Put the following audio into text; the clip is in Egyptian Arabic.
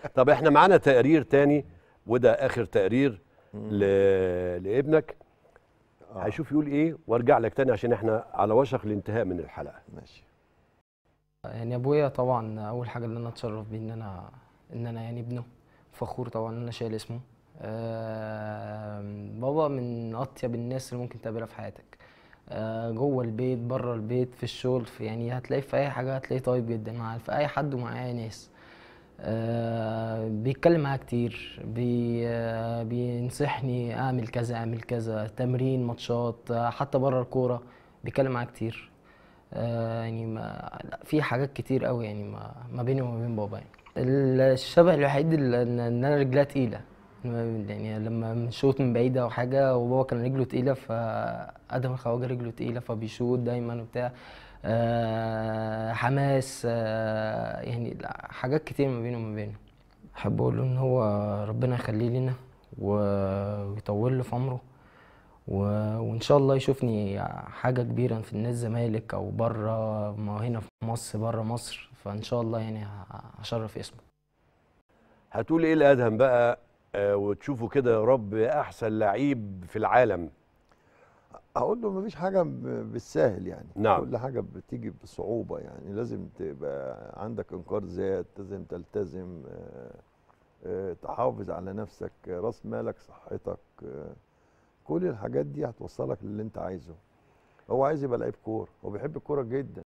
طب احنا معانا تقرير تاني وده اخر تقرير ل... لابنك آه. هيشوف يقول ايه وارجع لك تاني عشان احنا على وشك الانتهاء من الحلقه ماشي يعني ابويا طبعا اول حاجه اللي انا اتشرف بيه ان انا ان انا يعني ابنه فخور طبعا ان انا شايل اسمه آم، بابا من اطيب الناس اللي ممكن تقابلها في حياتك آه، جوه البيت بره البيت في الشغل في يعني هتلاقيه في اي حاجه هتلاقيه طيب جدا مع في اي حد ومع اي ناس آه، بيتكلم معايا كتير بي آه، بينصحني اعمل كذا اعمل كذا تمرين ماتشات آه، حتى بره الكوره بيتكلم معايا كتير آه، يعني ما لا، في حاجات كتير قوي يعني ما, ما بيني وما بين بابا يعني الشبه الوحيد اللي ان إن انا رجلها تقيله يعني لما شوط من بعيد او حاجه وبابا كان رجله تقيله فادم الخواجه رجله تقيله فبيشوط دايما وبتاع آه، حماس آه، يعني لا، حاجات كتير ما بينه وما بينه احب اقول له ان هو ربنا يخليه لنا و- ويطول له في عمره و- وان شاء الله يشوفني حاجه كبيره في النادي الزمالك او بره ما هو هنا في مصر بره مصر فان شاء الله يعني ه- هشرف اسمه هتقول ايه لادهم بقى آه وتشوفوا كده يا رب احسن لعيب في العالم اقول له مفيش حاجه ب- بالسهل يعني نعم. كل حاجه بتيجي بصعوبه يعني لازم تبقى عندك انكار ذات لازم تلتزم آه، آه، تحافظ على نفسك آه، راس مالك صحتك آه، كل الحاجات دي هتوصلك للي انت عايزه هو عايز يبقى لعيب كوره هو بيحب الكوره جدا